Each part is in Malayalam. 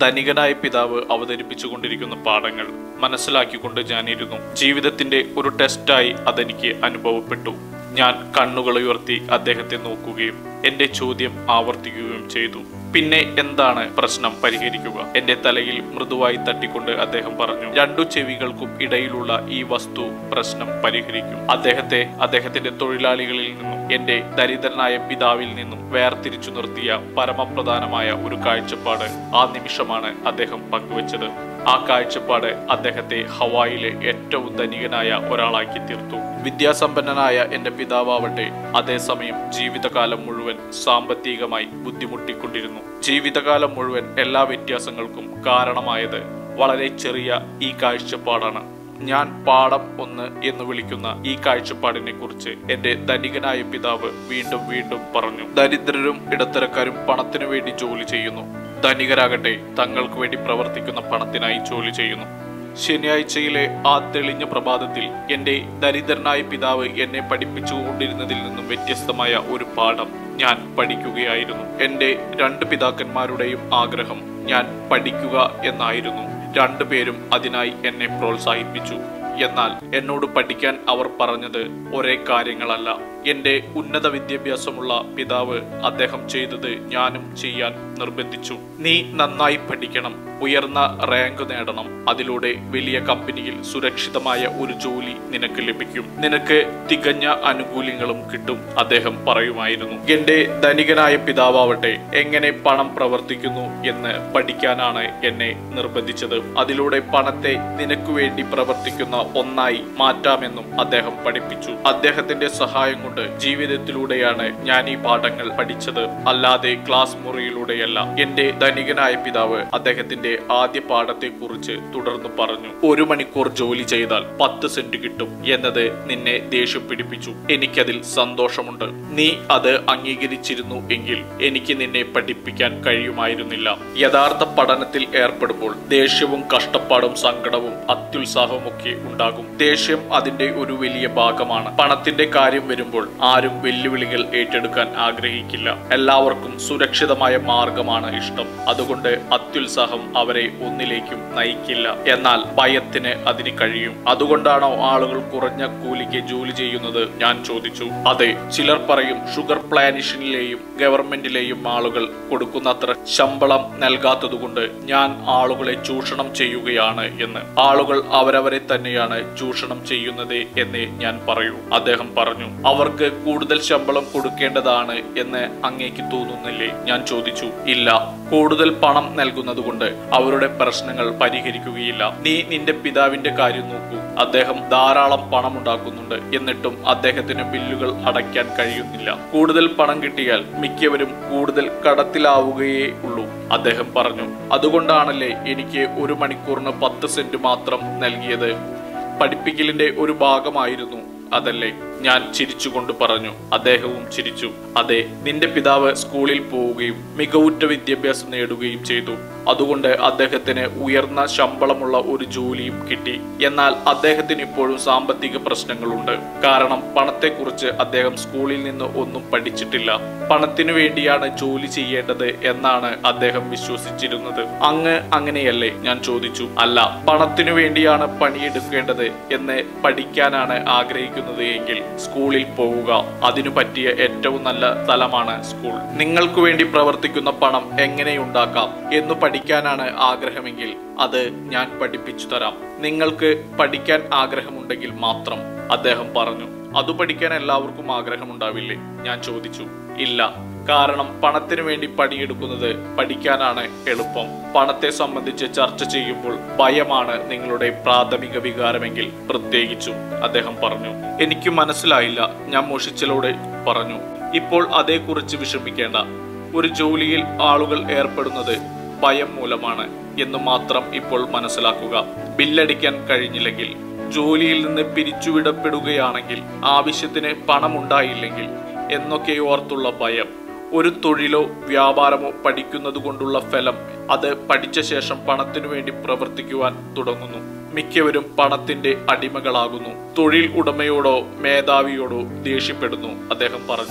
ധനികനായ പിതാവ് അവതരിപ്പിച്ചുകൊണ്ടിരിക്കുന്ന പാഠങ്ങൾ മനസ്സിലാക്കിക്കൊണ്ട് ഞാനിരുന്നു ജീവിതത്തിന്റെ ഒരു ടെസ്റ്റായി അതെനിക്ക് അനുഭവപ്പെട്ടു ഞാൻ കണ്ണുകൾ ഉയർത്തി അദ്ദേഹത്തെ നോക്കുകയും എന്റെ ചോദ്യം ആവർത്തിക്കുകയും ചെയ്തു പിന്നെ എന്താണ് പ്രശ്നം പരിഹരിക്കുക എന്റെ തലയിൽ മൃദുവായി തട്ടിക്കൊണ്ട് അദ്ദേഹം പറഞ്ഞു രണ്ടു ചെവികൾക്കും ഇടയിലുള്ള ഈ വസ്തു പ്രശ്നം പരിഹരിക്കും അദ്ദേഹത്തെ അദ്ദേഹത്തിന്റെ തൊഴിലാളികളിൽ നിന്നും എന്റെ ദരിദ്രനായ പിതാവിൽ നിന്നും വേർതിരിച്ചു നിർത്തിയ പരമപ്രധാനമായ ഒരു കാഴ്ചപ്പാട് ആ നിമിഷമാണ് അദ്ദേഹം പങ്കുവച്ചത് ആ കാഴ്ചപ്പാട് അദ്ദേഹത്തെ ഹവായിലെ ഏറ്റവും ധനികനായ ഒരാളാക്കി തീർത്തു വിദ്യാസമ്പന്നനായ എന്റെ പിതാവാവട്ടെ അതേസമയം ജീവിതകാലം മുഴുവൻ സാമ്പത്തികമായി ബുദ്ധിമുട്ടിക്കൊണ്ടിരുന്നു ജീവിതകാലം മുഴുവൻ എല്ലാ വ്യത്യാസങ്ങൾക്കും കാരണമായത് വളരെ ചെറിയ ഈ കാഴ്ചപ്പാടാണ് ഞാൻ പാഠം ഒന്ന് എന്ന് വിളിക്കുന്ന ഈ കാഴ്ചപ്പാടിനെ കുറിച്ച് എന്റെ ധനികനായ പിതാവ് വീണ്ടും വീണ്ടും പറഞ്ഞു ദരിദ്രരും ഇടത്തരക്കാരും പണത്തിനു വേണ്ടി ജോലി ചെയ്യുന്നു ധനികരാകട്ടെ തങ്ങൾക്ക് വേണ്ടി പ്രവർത്തിക്കുന്ന പണത്തിനായി ജോലി ചെയ്യുന്നു ശനിയാഴ്ചയിലെ ആ തെളിഞ്ഞ പ്രഭാതത്തിൽ എന്റെ ദരിദ്രനായ പിതാവ് എന്നെ പഠിപ്പിച്ചുകൊണ്ടിരുന്നതിൽ നിന്നും വ്യത്യസ്തമായ ഒരു പാഠം ഞാൻ പഠിക്കുകയായിരുന്നു എന്റെ രണ്ട് പിതാക്കന്മാരുടെയും ആഗ്രഹം ഞാൻ പഠിക്കുക എന്നായിരുന്നു രണ്ടുപേരും അതിനായി എന്നെ പ്രോത്സാഹിപ്പിച്ചു എന്നാൽ എന്നോട് പഠിക്കാൻ അവർ പറഞ്ഞത് ഒരേ കാര്യങ്ങളല്ല എന്റെ ഉന്നത വിദ്യാഭ്യാസമുള്ള പിതാവ് അദ്ദേഹം ചെയ്തത് ഞാനും ചെയ്യാൻ നിർബന്ധിച്ചു നീ നന്നായി പഠിക്കണം ഉയർന്ന റാങ്ക് നേടണം അതിലൂടെ വലിയ കമ്പനിയിൽ സുരക്ഷിതമായ ഒരു ജോലി നിനക്ക് ലഭിക്കും നിനക്ക് തികഞ്ഞ ആനുകൂല്യങ്ങളും കിട്ടും അദ്ദേഹം പറയുമായിരുന്നു എന്റെ ധനികനായ പിതാവാവട്ടെ എങ്ങനെ പണം പ്രവർത്തിക്കുന്നു എന്ന് പഠിക്കാനാണ് എന്നെ നിർബന്ധിച്ചത് അതിലൂടെ പണത്തെ നിനക്ക് വേണ്ടി പ്രവർത്തിക്കുന്ന ഒന്നായി മാറ്റാമെന്നും അദ്ദേഹം പഠിപ്പിച്ചു അദ്ദേഹത്തിന്റെ സഹായം കൊണ്ട് ജീവിതത്തിലൂടെയാണ് ഞാൻ ഈ പാഠങ്ങൾ പഠിച്ചത് അല്ലാതെ ക്ലാസ് മുറിയിലൂടെയല്ല എന്റെ ധനികനായ പിതാവ് അദ്ദേഹത്തിന്റെ ആദ്യ പാഠത്തെ കുറിച്ച് തുടർന്ന് പറഞ്ഞു ഒരു മണിക്കൂർ ജോലി ചെയ്താൽ പത്ത് സെന്റ് കിട്ടും എന്നത് നിന്നെ ദേഷ്യം പിടിപ്പിച്ചു എനിക്കതിൽ സന്തോഷമുണ്ട് നീ അത് അംഗീകരിച്ചിരുന്നു എങ്കിൽ എനിക്ക് നിന്നെ പഠിപ്പിക്കാൻ കഴിയുമായിരുന്നില്ല യഥാർത്ഥ പഠനത്തിൽ ഏർപ്പെടുമ്പോൾ ദേഷ്യവും കഷ്ടപ്പാടും സങ്കടവും അത്യുത്സാഹവും ഒക്കെ ഉണ്ടാകും ദേഷ്യം അതിന്റെ ഒരു വലിയ ഭാഗമാണ് പണത്തിന്റെ കാര്യം വരുമ്പോൾ ആരും വെല്ലുവിളികൾ ഏറ്റെടുക്കാൻ ആഗ്രഹിക്കില്ല എല്ലാവർക്കും സുരക്ഷിതമായ മാർഗമാണ് ഇഷ്ടം അതുകൊണ്ട് അത്യുത്സാഹം അവരെ ഒന്നിലേക്കും നയിക്കില്ല എന്നാൽ ഭയത്തിന് അതിന് കഴിയും അതുകൊണ്ടാണോ ആളുകൾ കുറഞ്ഞ കൂലിക്ക് ജോലി ചെയ്യുന്നത് ഞാൻ ചോദിച്ചു അതെ ചിലർ പറയും ഷുഗർ പ്ലാനിഷനിലെയും ഗവൺമെന്റിലെയും ആളുകൾ കൊടുക്കുന്നത്ര ശമ്പളം നൽകാത്തതുകൊണ്ട് ഞാൻ ആളുകളെ ചൂഷണം ചെയ്യുകയാണ് എന്ന് ആളുകൾ അവരവരെ തന്നെയാണ് ചൂഷണം ചെയ്യുന്നത് എന്ന് ഞാൻ പറയൂ അദ്ദേഹം പറഞ്ഞു അവർക്ക് കൂടുതൽ ശമ്പളം കൊടുക്കേണ്ടതാണ് എന്ന് അങ്ങേക്ക് തോന്നുന്നില്ലേ ഞാൻ ചോദിച്ചു ഇല്ല കൂടുതൽ പണം നൽകുന്നത് കൊണ്ട് അവരുടെ പ്രശ്നങ്ങൾ പരിഹരിക്കുകയില്ല നീ നിന്റെ പിതാവിന്റെ കാര്യം നോക്കൂ അദ്ദേഹം ധാരാളം പണം ഉണ്ടാക്കുന്നുണ്ട് എന്നിട്ടും അദ്ദേഹത്തിന് ബില്ലുകൾ അടയ്ക്കാൻ കഴിയുന്നില്ല കൂടുതൽ പണം കിട്ടിയാൽ മിക്കവരും കൂടുതൽ കടത്തിലാവുകയേ ഉള്ളൂ അദ്ദേഹം പറഞ്ഞു അതുകൊണ്ടാണല്ലേ എനിക്ക് ഒരു മണിക്കൂറിന് പത്ത് സെന്റ് മാത്രം നൽകിയത് പഠിപ്പിക്കലിന്റെ ഒരു ഭാഗമായിരുന്നു അതല്ലേ ഞാൻ ചിരിച്ചുകൊണ്ട് പറഞ്ഞു അദ്ദേഹവും ചിരിച്ചു അതെ നിന്റെ പിതാവ് സ്കൂളിൽ പോവുകയും മികവുറ്റ വിദ്യാഭ്യാസം നേടുകയും ചെയ്തു അതുകൊണ്ട് അദ്ദേഹത്തിന് ഉയർന്ന ശമ്പളമുള്ള ഒരു ജോലിയും കിട്ടി എന്നാൽ അദ്ദേഹത്തിന് ഇപ്പോഴും സാമ്പത്തിക പ്രശ്നങ്ങളുണ്ട് കാരണം പണത്തെക്കുറിച്ച് അദ്ദേഹം സ്കൂളിൽ നിന്ന് ഒന്നും പഠിച്ചിട്ടില്ല പണത്തിനു വേണ്ടിയാണ് ജോലി ചെയ്യേണ്ടത് എന്നാണ് അദ്ദേഹം വിശ്വസിച്ചിരുന്നത് അങ്ങ് അങ്ങനെയല്ലേ ഞാൻ ചോദിച്ചു അല്ല പണത്തിനു വേണ്ടിയാണ് പണിയെടുക്കേണ്ടത് എന്ന് പഠിക്കാനാണ് ആഗ്രഹിക്കുന്നത് എങ്കിൽ സ്കൂളിൽ പോവുക അതിനു പറ്റിയ ഏറ്റവും നല്ല സ്ഥലമാണ് സ്കൂൾ നിങ്ങൾക്ക് വേണ്ടി പ്രവർത്തിക്കുന്ന പണം എങ്ങനെയുണ്ടാക്കാം എന്ന് പഠിക്കാനാണ് ആഗ്രഹമെങ്കിൽ അത് ഞാൻ പഠിപ്പിച്ചു തരാം നിങ്ങൾക്ക് പഠിക്കാൻ ആഗ്രഹമുണ്ടെങ്കിൽ മാത്രം അദ്ദേഹം പറഞ്ഞു അത് പഠിക്കാൻ എല്ലാവർക്കും ആഗ്രഹമുണ്ടാവില്ലേ ഞാൻ ചോദിച്ചു ഇല്ല കാരണം പണത്തിന് വേണ്ടി പണിയെടുക്കുന്നത് പഠിക്കാനാണ് എളുപ്പം പണത്തെ സംബന്ധിച്ച് ചർച്ച ചെയ്യുമ്പോൾ ഭയമാണ് നിങ്ങളുടെ പ്രാഥമിക വികാരമെങ്കിൽ പ്രത്യേകിച്ചും അദ്ദേഹം പറഞ്ഞു എനിക്ക് മനസ്സിലായില്ല ഞാൻ മുഷിച്ചലോടെ പറഞ്ഞു ഇപ്പോൾ അതേക്കുറിച്ച് വിഷമിക്കേണ്ട ഒരു ജോലിയിൽ ആളുകൾ ഏർപ്പെടുന്നത് ഭയം മൂലമാണ് എന്ന് മാത്രം ഇപ്പോൾ മനസ്സിലാക്കുക ബില്ലടിക്കാൻ കഴിഞ്ഞില്ലെങ്കിൽ ജോലിയിൽ നിന്ന് പിരിച്ചുവിടപ്പെടുകയാണെങ്കിൽ ആവശ്യത്തിന് പണമുണ്ടായില്ലെങ്കിൽ എന്നൊക്കെ ഓർത്തുള്ള ഭയം ഒരു തൊഴിലോ വ്യാപാരമോ പഠിക്കുന്നത് കൊണ്ടുള്ള ഫലം അത് പഠിച്ച ശേഷം പണത്തിനു വേണ്ടി പ്രവർത്തിക്കുവാൻ തുടങ്ങുന്നു മിക്കവരും പണത്തിന്റെ അടിമകളാകുന്നു തൊഴിൽ ഉടമയോടോ മേധാവിയോടോ ദേഷ്യപ്പെടുന്നു അദ്ദേഹം പറഞ്ഞു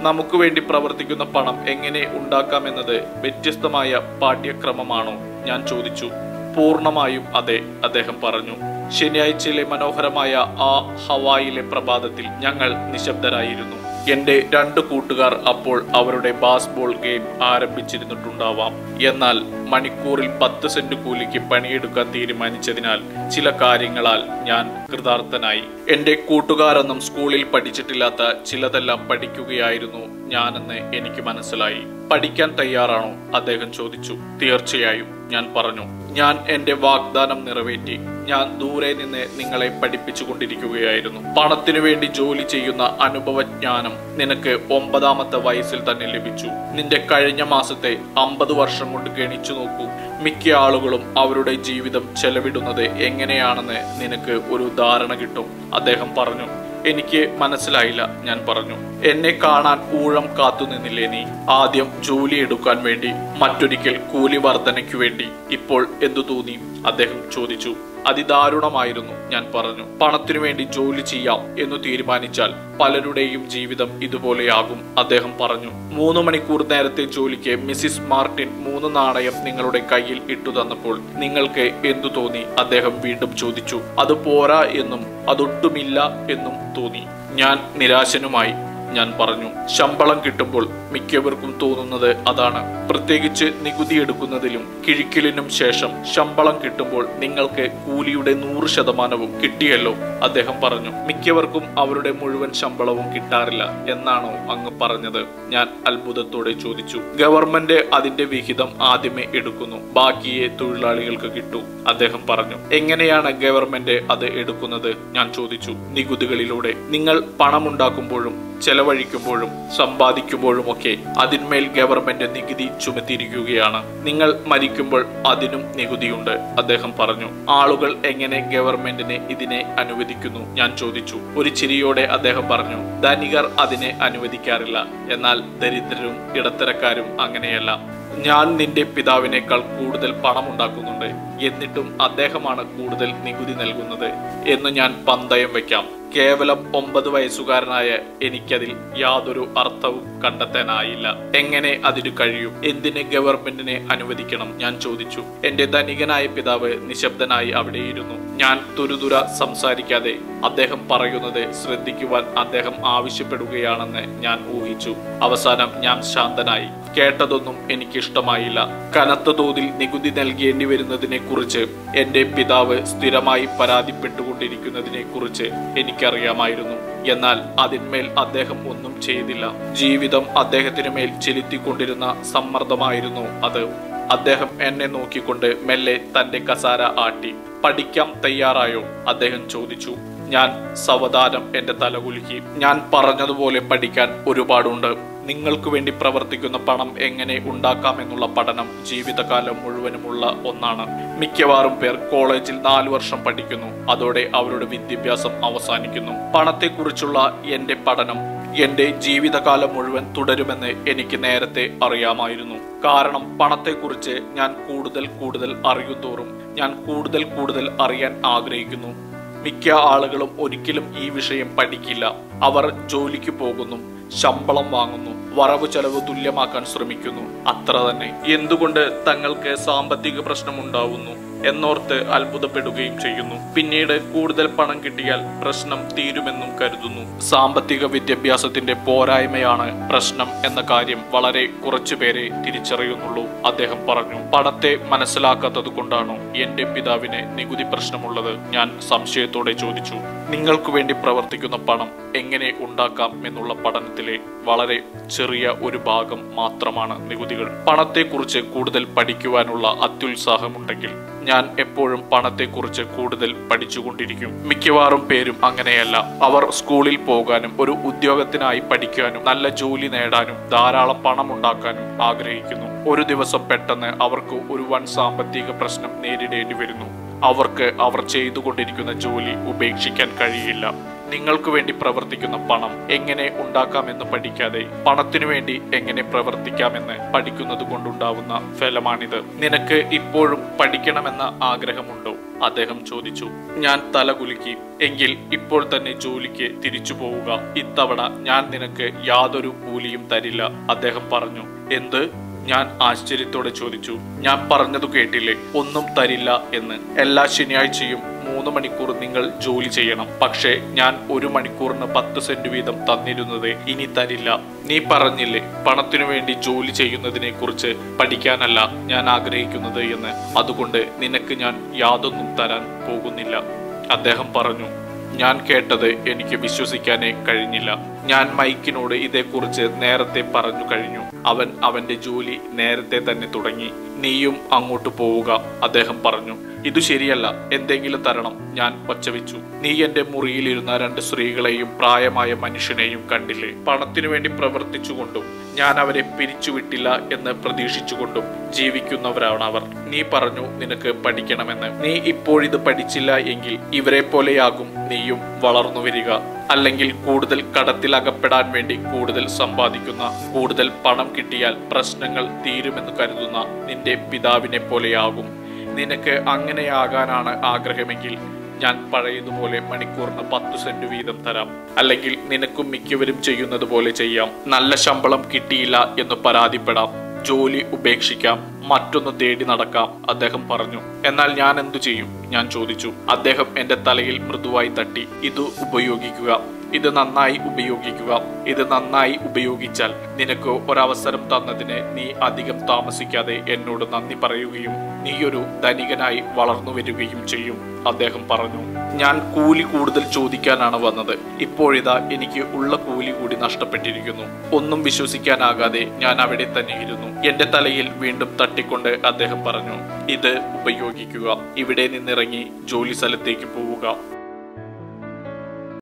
നമുക്ക് വേണ്ടി പ്രവർത്തിക്കുന്ന പണം എങ്ങനെ ഉണ്ടാക്കാമെന്നത് വ്യത്യസ്തമായ പാഠ്യക്രമമാണോ ഞാൻ ചോദിച്ചു പൂർണ്ണമായും അതെ അദ്ദേഹം പറഞ്ഞു ശനിയാഴ്ചയിലെ മനോഹരമായ ആ ഹവായിലെ പ്രഭാതത്തിൽ ഞങ്ങൾ നിശബ്ദരായിരുന്നു എന്റെ രണ്ട് കൂട്ടുകാർ അപ്പോൾ അവരുടെ ബാസ്ബോൾ ഗെയിം ആരംഭിച്ചിരുന്നിട്ടുണ്ടാവാം എന്നാൽ മണിക്കൂറിൽ പത്ത് സെന്റ് കൂലിക്ക് പണിയെടുക്കാൻ തീരുമാനിച്ചതിനാൽ ചില കാര്യങ്ങളാൽ ഞാൻ കൃതാർത്ഥനായി എന്റെ കൂട്ടുകാരൊന്നും സ്കൂളിൽ പഠിച്ചിട്ടില്ലാത്ത ചിലതെല്ലാം പഠിക്കുകയായിരുന്നു ഞാനെന്ന് എനിക്ക് മനസ്സിലായി പഠിക്കാൻ തയ്യാറാണോ അദ്ദേഹം ചോദിച്ചു തീർച്ചയായും ഞാൻ പറഞ്ഞു ഞാൻ എന്റെ വാഗ്ദാനം നിറവേറ്റി ഞാൻ ദൂരെ നിന്ന് നിങ്ങളെ പഠിപ്പിച്ചു കൊണ്ടിരിക്കുകയായിരുന്നു പണത്തിനു വേണ്ടി ജോലി ചെയ്യുന്ന അനുഭവജ്ഞാനം നിനക്ക് ഒമ്പതാമത്തെ വയസ്സിൽ തന്നെ ലഭിച്ചു നിന്റെ കഴിഞ്ഞ മാസത്തെ അമ്പത് വർഷം കൊണ്ട് ഗണിച്ചു നോക്കൂ മിക്ക ആളുകളും അവരുടെ ജീവിതം ചെലവിടുന്നത് എങ്ങനെയാണെന്ന് നിനക്ക് ഒരു ധാരണ കിട്ടും അദ്ദേഹം പറഞ്ഞു എനിക്ക് മനസ്സിലായില്ല ഞാൻ പറഞ്ഞു എന്നെ കാണാൻ ഊഴം കാത്തുനിന്നില്ലേ നീ ആദ്യം ജോലി എടുക്കാൻ വേണ്ടി മറ്റൊരിക്കൽ കൂലി വർധനയ്ക്കു വേണ്ടി ഇപ്പോൾ എന്തു തോന്നി അദ്ദേഹം ചോദിച്ചു അതിദാരുണമായിരുന്നു ഞാൻ പറഞ്ഞു പണത്തിനു വേണ്ടി ജോലി ചെയ്യാം എന്ന് തീരുമാനിച്ചാൽ പലരുടെയും ജീവിതം ഇതുപോലെയാകും അദ്ദേഹം പറഞ്ഞു മൂന്ന് മണിക്കൂർ നേരത്തെ ജോലിക്ക് മിസ്സിസ് മാർട്ടിൻ മൂന്ന് നാണയം നിങ്ങളുടെ കയ്യിൽ ഇട്ടു തന്നപ്പോൾ നിങ്ങൾക്ക് എന്തു തോന്നി അദ്ദേഹം വീണ്ടും ചോദിച്ചു അത് പോരാ എന്നും അതൊട്ടുമില്ല എന്നും തോന്നി ഞാൻ നിരാശനുമായി ഞാൻ പറഞ്ഞു ശമ്പളം കിട്ടുമ്പോൾ മിക്കവർക്കും തോന്നുന്നത് അതാണ് പ്രത്യേകിച്ച് നികുതി എടുക്കുന്നതിലും കിഴിക്കലിനും ശേഷം ശമ്പളം കിട്ടുമ്പോൾ നിങ്ങൾക്ക് കൂലിയുടെ നൂറ് ശതമാനവും കിട്ടിയല്ലോ അദ്ദേഹം പറഞ്ഞു മിക്കവർക്കും അവരുടെ മുഴുവൻ ശമ്പളവും കിട്ടാറില്ല എന്നാണോ അങ്ങ് പറഞ്ഞത് ഞാൻ അത്ഭുതത്തോടെ ചോദിച്ചു ഗവൺമെന്റ് അതിന്റെ വിഹിതം ആദ്യമേ എടുക്കുന്നു ബാക്കിയെ തൊഴിലാളികൾക്ക് കിട്ടൂ അദ്ദേഹം പറഞ്ഞു എങ്ങനെയാണ് ഗവൺമെന്റ് അത് എടുക്കുന്നത് ഞാൻ ചോദിച്ചു നികുതികളിലൂടെ നിങ്ങൾ പണമുണ്ടാക്കുമ്പോഴും ചെലവഴിക്കുമ്പോഴും സമ്പാദിക്കുമ്പോഴുമൊക്കെ അതിന്മേൽ ഗവൺമെന്റ് നികുതി ചുമത്തിയിരിക്കുകയാണ് നിങ്ങൾ മരിക്കുമ്പോൾ അതിനും നികുതിയുണ്ട് അദ്ദേഹം പറഞ്ഞു ആളുകൾ എങ്ങനെ ഗവൺമെന്റിനെ ഇതിനെ അനുവദിക്കുന്നു ഞാൻ ചോദിച്ചു ഒരു ചിരിയോടെ അദ്ദേഹം പറഞ്ഞു ധനികർ അതിനെ അനുവദിക്കാറില്ല എന്നാൽ ദരിദ്രരും ഇടത്തരക്കാരും അങ്ങനെയല്ല ഞാൻ നിന്റെ പിതാവിനേക്കാൾ കൂടുതൽ പണം ഉണ്ടാക്കുന്നുണ്ട് എന്നിട്ടും അദ്ദേഹമാണ് കൂടുതൽ നികുതി നൽകുന്നത് എന്ന് ഞാൻ പന്തയം വയ്ക്കാം കേവലം ഒമ്പത് വയസ്സുകാരനായ എനിക്കതിൽ യാതൊരു അർത്ഥവും കണ്ടെത്താനായില്ല എങ്ങനെ അതിന് കഴിയും എന്തിന് ഗവൺമെന്റിനെ അനുവദിക്കണം ഞാൻ ചോദിച്ചു എന്റെ ധനികനായ പിതാവ് നിശബ്ദനായി അവിടെയിരുന്നു ഞാൻ തുരുതുര സംസാരിക്കാതെ അദ്ദേഹം പറയുന്നത് ശ്രദ്ധിക്കുവാൻ അദ്ദേഹം ആവശ്യപ്പെടുകയാണെന്ന് ഞാൻ ഊഹിച്ചു അവസാനം ഞാൻ ശാന്തനായി കേട്ടതൊന്നും എനിക്കിഷ്ടമായില്ല കനത്ത തോതിൽ നികുതി നൽകേണ്ടി വരുന്നതിനെ കുറിച്ച് എന്റെ പിതാവ് സ്ഥിരമായി പരാതിപ്പെട്ടുകൊണ്ടിരിക്കുന്നതിനെ കുറിച്ച് എനിക്കറിയാമായിരുന്നു എന്നാൽ അതിന്മേൽ അദ്ദേഹം ഒന്നും ചെയ്തില്ല ജീവിതം അദ്ദേഹത്തിന് മേൽ ചെലുത്തിക്കൊണ്ടിരുന്ന സമ്മർദ്ദമായിരുന്നു അത് അദ്ദേഹം എന്നെ നോക്കിക്കൊണ്ട് മെല്ലെ തന്റെ കസാര ആട്ടി പഠിക്കാൻ തയ്യാറായോ അദ്ദേഹം ചോദിച്ചു ഞാൻ സാവധാനം എന്റെ തല കുലുക്കി ഞാൻ പറഞ്ഞതുപോലെ പഠിക്കാൻ ഒരുപാടുണ്ട് നിങ്ങൾക്ക് വേണ്ടി പ്രവർത്തിക്കുന്ന പണം എങ്ങനെ ഉണ്ടാക്കാമെന്നുള്ള പഠനം ജീവിതകാലം മുഴുവനുമുള്ള ഒന്നാണ് മിക്കവാറും പേർ കോളേജിൽ നാലു വർഷം പഠിക്കുന്നു അതോടെ അവരുടെ വിദ്യാഭ്യാസം അവസാനിക്കുന്നു പണത്തെക്കുറിച്ചുള്ള എന്റെ പഠനം എന്റെ ജീവിതകാലം മുഴുവൻ തുടരുമെന്ന് എനിക്ക് നേരത്തെ അറിയാമായിരുന്നു കാരണം പണത്തെക്കുറിച്ച് ഞാൻ കൂടുതൽ കൂടുതൽ അറിയുന്തോറും ഞാൻ കൂടുതൽ കൂടുതൽ അറിയാൻ ആഗ്രഹിക്കുന്നു മിക്ക ആളുകളും ഒരിക്കലും ഈ വിഷയം പഠിക്കില്ല അവർ ജോലിക്ക് പോകുന്നു ശമ്പളം വാങ്ങുന്നു വറവ് ചെലവ് തുല്യമാക്കാൻ ശ്രമിക്കുന്നു അത്ര തന്നെ എന്തുകൊണ്ട് തങ്ങൾക്ക് സാമ്പത്തിക പ്രശ്നം ഉണ്ടാവുന്നു എന്നോർത്ത് അത്ഭുതപ്പെടുകയും ചെയ്യുന്നു പിന്നീട് കൂടുതൽ പണം കിട്ടിയാൽ പ്രശ്നം തീരുമെന്നും കരുതുന്നു സാമ്പത്തിക വിദ്യാഭ്യാസത്തിന്റെ പോരായ്മയാണ് പ്രശ്നം എന്ന കാര്യം വളരെ കുറച്ചുപേരെ തിരിച്ചറിയുന്നുള്ളൂ അദ്ദേഹം പറഞ്ഞു പണത്തെ മനസ്സിലാക്കാത്തത് കൊണ്ടാണോ എന്റെ പിതാവിന് നികുതി പ്രശ്നമുള്ളത് ഞാൻ സംശയത്തോടെ ചോദിച്ചു നിങ്ങൾക്ക് വേണ്ടി പ്രവർത്തിക്കുന്ന പണം എങ്ങനെ ഉണ്ടാക്കാം എന്നുള്ള പഠനത്തിലെ വളരെ ചെറിയ ഒരു ഭാഗം മാത്രമാണ് നികുതികൾ പണത്തെക്കുറിച്ച് കൂടുതൽ പഠിക്കുവാനുള്ള അത്യുത്സാഹമുണ്ടെങ്കിൽ ഞാൻ എപ്പോഴും പണത്തെക്കുറിച്ച് കൂടുതൽ പഠിച്ചുകൊണ്ടിരിക്കും മിക്കവാറും പേരും അങ്ങനെയല്ല അവർ സ്കൂളിൽ പോകാനും ഒരു ഉദ്യോഗത്തിനായി പഠിക്കാനും നല്ല ജോലി നേടാനും ധാരാളം പണം ഉണ്ടാക്കാനും ആഗ്രഹിക്കുന്നു ഒരു ദിവസം പെട്ടെന്ന് അവർക്ക് ഒരു വൻ സാമ്പത്തിക പ്രശ്നം നേരിടേണ്ടി വരുന്നു അവർക്ക് അവർ ചെയ്തുകൊണ്ടിരിക്കുന്ന ജോലി ഉപേക്ഷിക്കാൻ കഴിയില്ല നിങ്ങൾക്ക് വേണ്ടി പ്രവർത്തിക്കുന്ന പണം എങ്ങനെ ഉണ്ടാക്കാമെന്ന് പഠിക്കാതെ പണത്തിനു വേണ്ടി എങ്ങനെ പ്രവർത്തിക്കാമെന്ന് പഠിക്കുന്നത് കൊണ്ടുണ്ടാവുന്ന ഫലമാണിത് നിനക്ക് ഇപ്പോഴും പഠിക്കണമെന്ന ആഗ്രഹമുണ്ടോ അദ്ദേഹം ചോദിച്ചു ഞാൻ തല കുലുക്കി എങ്കിൽ ഇപ്പോൾ തന്നെ ജോലിക്ക് തിരിച്ചു പോവുക ഇത്തവണ ഞാൻ നിനക്ക് യാതൊരു കൂലിയും തരില്ല അദ്ദേഹം പറഞ്ഞു എന്ത് ഞാൻ ആശ്ചര്യത്തോടെ ചോദിച്ചു ഞാൻ പറഞ്ഞതു കേട്ടില്ലേ ഒന്നും തരില്ല എന്ന് എല്ലാ ശനിയാഴ്ചയും മൂന്ന് മണിക്കൂർ നിങ്ങൾ ജോലി ചെയ്യണം പക്ഷേ ഞാൻ ഒരു മണിക്കൂറിന് പത്ത് സെന്റ് വീതം തന്നിരുന്നത് ഇനി തരില്ല നീ പറഞ്ഞില്ലേ പണത്തിനു വേണ്ടി ജോലി ചെയ്യുന്നതിനെ കുറിച്ച് പഠിക്കാനല്ല ഞാൻ ആഗ്രഹിക്കുന്നത് എന്ന് അതുകൊണ്ട് നിനക്ക് ഞാൻ യാതൊന്നും തരാൻ പോകുന്നില്ല അദ്ദേഹം പറഞ്ഞു ഞാൻ കേട്ടത് എനിക്ക് വിശ്വസിക്കാനേ കഴിഞ്ഞില്ല ഞാൻ മൈക്കിനോട് ഇതേക്കുറിച്ച് നേരത്തെ പറഞ്ഞു കഴിഞ്ഞു അവൻ അവന്റെ ജോലി നേരത്തെ തന്നെ തുടങ്ങി നീയും അങ്ങോട്ട് പോവുക അദ്ദേഹം പറഞ്ഞു ഇത് ശരിയല്ല എന്തെങ്കിലും തരണം ഞാൻ ഒച്ചവെച്ചു നീ എന്റെ മുറിയിലിരുന്ന രണ്ട് സ്ത്രീകളെയും പ്രായമായ മനുഷ്യനെയും കണ്ടില്ലേ പണത്തിനു വേണ്ടി പ്രവർത്തിച്ചുകൊണ്ടും ഞാൻ അവരെ പിരിച്ചുവിട്ടില്ല എന്ന് പ്രതീക്ഷിച്ചുകൊണ്ടും ജീവിക്കുന്നവരാണ് അവർ നീ പറഞ്ഞു നിനക്ക് പഠിക്കണമെന്ന് നീ ഇപ്പോഴിത് പഠിച്ചില്ല എങ്കിൽ ഇവരെ പോലെയാകും നീയും വളർന്നു വരിക അല്ലെങ്കിൽ കൂടുതൽ കടത്തിൽ അകപ്പെടാൻ വേണ്ടി കൂടുതൽ സമ്പാദിക്കുന്ന കൂടുതൽ പണം കിട്ടിയാൽ പ്രശ്നങ്ങൾ തീരുമെന്ന് കരുതുന്ന നിന്റെ പിതാവിനെ പോലെയാകും നിനക്ക് അങ്ങനെയാകാനാണ് ആഗ്രഹമെങ്കിൽ ഞാൻ പഴയതുപോലെ മണിക്കൂറിന് പത്ത് സെന്റ് വീതം തരാം അല്ലെങ്കിൽ നിനക്കും മിക്കവരും ചെയ്യുന്നത് പോലെ ചെയ്യാം നല്ല ശമ്പളം കിട്ടിയില്ല എന്ന് പരാതിപ്പെടാം ജോലി ഉപേക്ഷിക്കാം മറ്റൊന്ന് തേടി നടക്കാം അദ്ദേഹം പറഞ്ഞു എന്നാൽ ഞാൻ എന്തു ചെയ്യും ഞാൻ ചോദിച്ചു അദ്ദേഹം എന്റെ തലയിൽ മൃദുവായി തട്ടി ഇത് ഉപയോഗിക്കുക ഇത് നന്നായി ഉപയോഗിക്കുക ഇത് നന്നായി ഉപയോഗിച്ചാൽ നിനക്ക് ഒരവസരം തന്നതിന് നീ അധികം താമസിക്കാതെ എന്നോട് നന്ദി പറയുകയും നീയൊരു ധനികനായി വളർന്നു വരികയും ചെയ്യും അദ്ദേഹം പറഞ്ഞു ഞാൻ കൂലി കൂടുതൽ ചോദിക്കാനാണ് വന്നത് ഇപ്പോഴിതാ എനിക്ക് ഉള്ള കൂലി കൂടി നഷ്ടപ്പെട്ടിരിക്കുന്നു ഒന്നും വിശ്വസിക്കാനാകാതെ ഞാൻ അവിടെ തന്നെ ഇരുന്നു എന്റെ തലയിൽ വീണ്ടും തട്ടിക്കൊണ്ട് അദ്ദേഹം പറഞ്ഞു ഇത് ഉപയോഗിക്കുക ഇവിടെ നിന്നിറങ്ങി ജോലി സ്ഥലത്തേക്ക് പോവുക